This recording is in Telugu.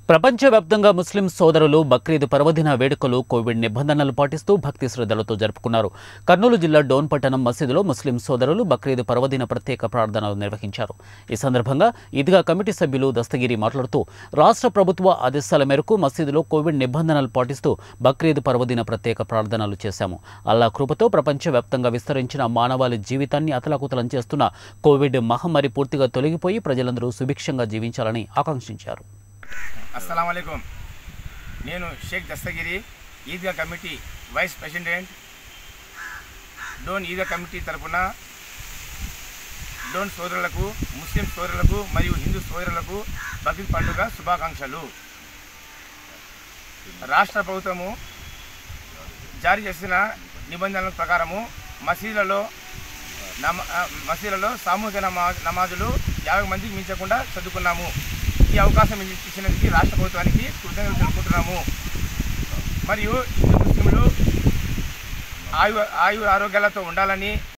ప్రపంచవ్యాప్తంగా ముస్లిం సోదరులు బక్రీద్ పర్వదిన వేడుకలు కోవిడ్ నిబంధనలు పాటిస్తూ భక్తి శ్రద్ధలతో జరుపుకున్నారు కర్నూలు జిల్లా డోన్ పట్టణం మసీదులో ముస్లిం సోదరులు బక్రీద్ పర్వదిన ప్రత్యేక ప్రార్థనలు నిర్వహించారు ఈ సందర్భంగా ఈద్గా కమిటీ సభ్యులు దస్తగిరి మాట్లాడుతూ రాష్ట్ర ప్రభుత్వ ఆదేశాల మేరకు మసీదులో కోవిడ్ నిబంధనలు పాటిస్తూ బక్రీద్ పర్వదిన ప్రత్యేక ప్రార్థనలు చేశాము అల్లా కృపతో ప్రపంచవ్యాప్తంగా విస్తరించిన మానవాళి జీవితాన్ని అతలాకుతలం చేస్తున్న కోవిడ్ మహమ్మారి పూర్తిగా తొలగిపోయి ప్రజలందరూ సుభిక్షంగా జీవించాలని ఆకాంక్షించారు అస్సలం అయికం నేను షేక్ దస్తగిరి ఈద్గా కమిటీ వైస్ ప్రెసిడెంట్ డోన్ ఈద్గా కమిటీ తరపున డోన్ సోదరులకు ముస్లిం సోదరులకు మరియు హిందూ సోదరులకు బక్రీద్ పండుగ శుభాకాంక్షలు రాష్ట్ర ప్రభుత్వము జారీ చేసిన నిబంధనల ప్రకారము మసీదులలో నమ ఆ, మసీదులలో సామూహిక నమా నమాజులు యాభై మందికి మించకుండా చదువుకున్నాము ఈ అవకాశం ఇ- ఇచ్చినందుకు రాష్ట్ర ప్రభుత్వానికి కృతజ్ఞతలు తెలుపుకుంటున్నాము మరియు హిందూ ముస్లింలు ఆయు ఆయు ఆరోగ్యాలతో ఉండాలని